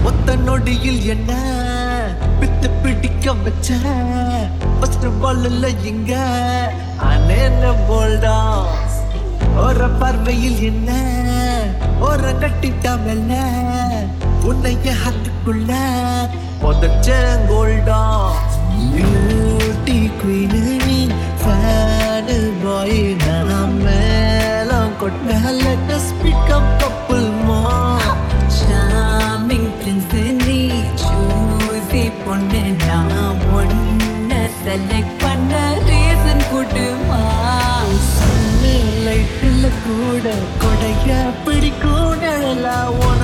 ஒத்த நொடியில் என்ன பித்து பிடிக்க வச்ச ஃபர்ஸ்ட் பால்ல இங்க அனேன போல்டா ஒரு பார்வையில் என்ன ஒரு கட்டிட்டாமல்ல உன்னைய ஹத்துக்குள்ள புதச்சேங்கோல்டா பியூட்டி குயின் ஃபேனு பாய் நான் மேலம் கொட்ட லெட்டஸ் பிக்கப் கப்புள் மா Charming prince நீ choosy பொண்ணு நான் ஒன்ன select பண்ண reason கொடுமா லைட்டில் கூட கொடைய பிடிக்கும் நிழலா உன